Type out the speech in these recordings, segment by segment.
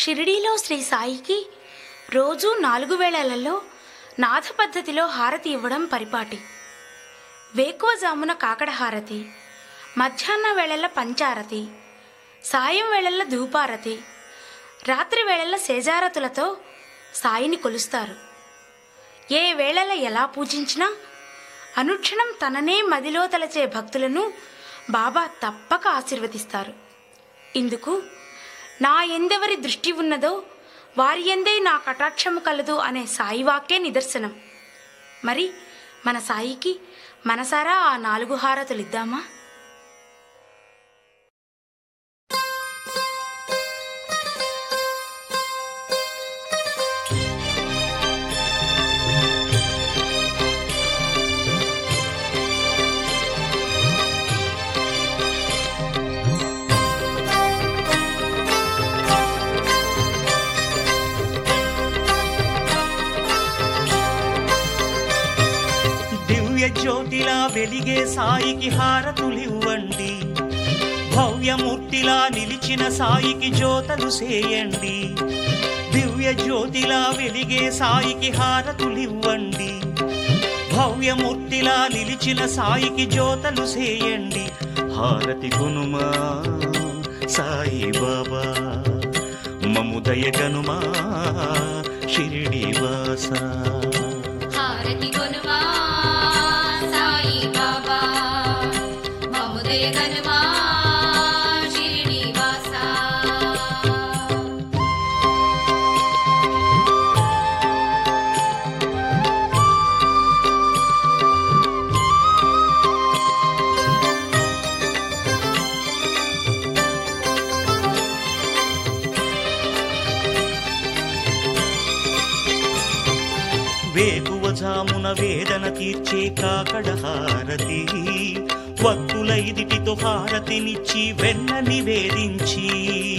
షిరిడీలో శ్రీ సాయికి రోజు నాలుగు వేళలలో నాథ పద్ధతిలో హారతి ఇవ్వడం పరిపాటి వేకువజామున కాకడ హారతి మధ్యాహ్న వేళల పంచారతి సాయం వేళల ధూపారతి రాత్రి వేళల సేజారతులతో సాయిని కొలుస్తారు ఏ వేళల ఎలా పూజించినా అనుక్షణం తననే మదిలో తలచే భక్తులను బాబా తప్పక ఆశీర్వదిస్తారు ఇందుకు నా ఎందెవరి దృష్టి ఉన్నదో వారి ఎందే నా కటాక్షము కలదు అనే సాయి వాక్యే నిదర్శనం మరి మన సాయికి మనసారా ఆ నాలుగు హారతులు ఇద్దామా దివ్య జ్యోతిలా వెలిగే సాయికి హారతులివ్వండి భవ్యమూర్తిలా నిలిచిన సాయికి జ్యోతలు సేయండి దివ్య జ్యోతిలా వెలిగే సాయికి హారతులివ్వండి భవ్యమూర్తిలా నిలిచిన సాయికి జ్యోతలు సేయండి హారతి గునుమా సాయి బాబా మముదయ గనుమా షిరిడి వాసా హారతి కొనుమా సాయి బాబా మముదయ గనుమా షిరిడి వాసా వేకువజామున వేదన తీర్చే కాకడ హారతి వత్తులైదిటితో హారతినిచ్చి వెన్న నివేదించి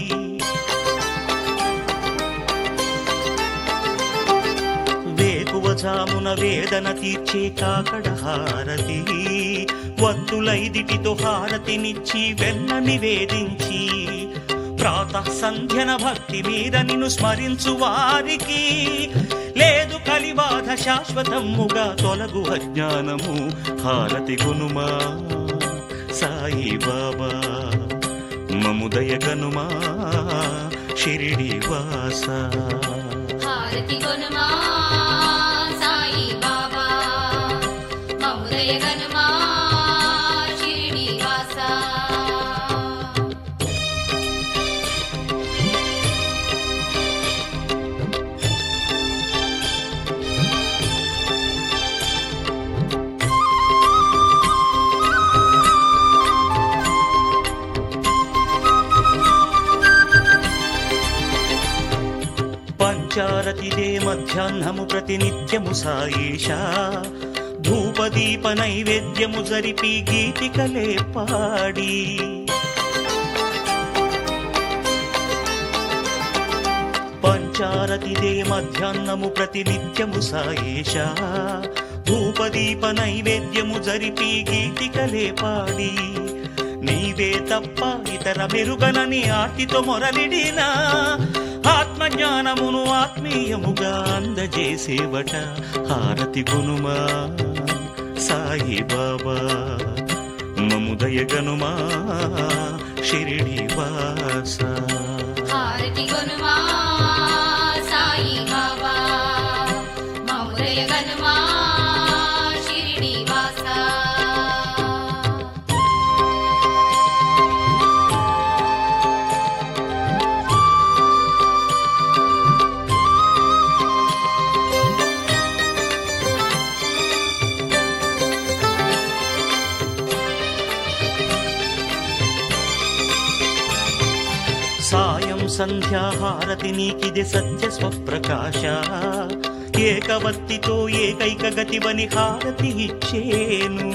వేకువజామున వేదన తీర్చే కాకడ హారతి వత్తులైదిటితో హారతినిచ్చి వెన్న నివేదించి ప్రాతః సంధ్యన భక్తి మీద నిన్ను స్మరించు వారికి లేదు కలిబాధ శాశ్వతముగా తొలగు అజ్ఞానము హారతి గునుమా సాయి బాబా మముదయ గనుమా షిరిడి వాసా హారతి కొనుమా సాయి బాబా మముదయ గనుమా షిరిడి వాసా పంచారతిదే మధ్యాహ్నము ప్రతినిత్యము సాయేష ధూపదీప నైవేద్యము జరిపి గీతికలే పాడి పంచారతిదే మధ్యాహ్నము ప్రతినిత్యము సాయేష ధూపదీప నైవేద్యము జరిపి గీతికలే పాడి నీవే తప్ప ఇతర మెరుగనని ఆర్తితో మొరలిడినా ఆత్మజ్ఞానమును ఆత్మీయముగా అందజేసేవట హారతి గునుమా సాయి బాబా మముదయ గనుమా షిరిడి వాసా హారతి కొనుమా సాయి బాబా మముదయ గనుమా షిరిడి వాసా సాయం సంధ్యాహారతి నీకిది సత్య స్వప్రకాశ ఏకవత్తితో ఏకైక గతివని హారతి ఇచ్చేను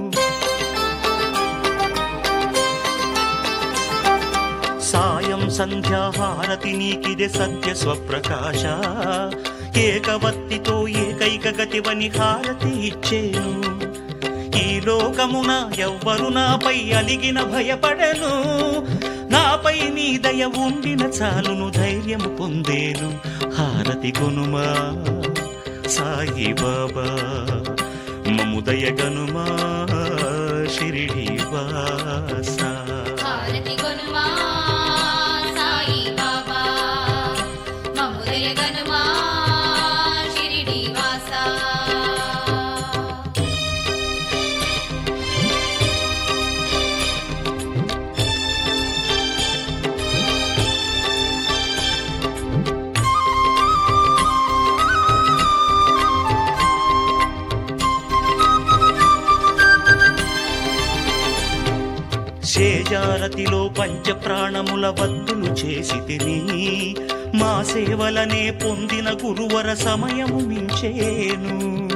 సాయం సంధ్యాహారతి నీకిది సత్య స్వప్రకాశ ఏకవత్తితో ఏకైక గతివని హారతి ఇచ్చేను ఈ లోకమున ఎవ్వరు నాపై అలిగిన భయపడను నాపై నీ దయ ఉండిన చాలును ధైర్యము పొందేను హారతి కొనుమా సాయి బాబా మము దయ గనుమా షిరిడి వాసా హారతి గొనుమా సాయి బాబా మముదయ గనుమా షిరిడి వాసా శేజారతిలో పంచ ప్రాణముల వద్దులు చేసి తిని మా సేవలనే పొందిన గురువర సమయము మించేను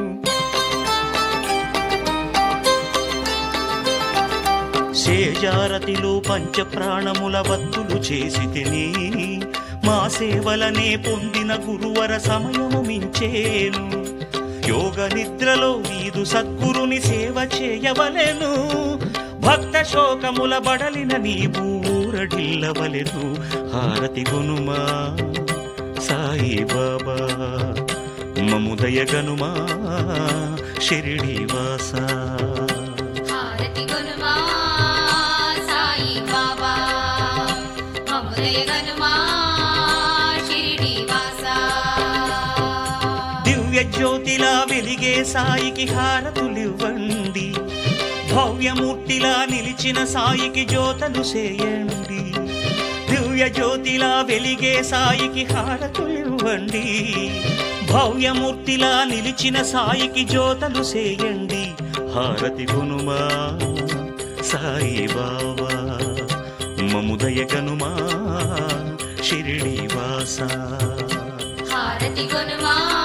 శేజారతిలో పంచ ప్రాణముల వద్దులు చేసి తిని మా సేవలనే పొందిన గురువర సమయము మించేను యోగ నిద్రలో నీదు సద్గురుని సేవ చేయవలెను భక్త శోకముల బడలిన నీవు ఊరడిల్లవలెను హారతి గునుమా సాయి బాబా మముదయ గనుమా షిరిడి వాసా హారతి గొనుమా సాయి బాబా మముదయ గనుమా షిరిడి వాసా దివ్య జ్యోతిలా వెలిగే సాయికి హారతులివ్వండి భవ్యమూర్తిలా నిలిచిన సాయికి జ్యోతలు చేయండి దివ్య జ్యోతిలా వెలిగే సాయికి హారతులివ్వండి భవ్యమూర్తిలా నిలిచిన సాయికి జ్యోతలు చేయండి హారతి గునుమా సాయి బాబా మముదయ గనుమా షిరిడి వాసా హారతి గొనుమా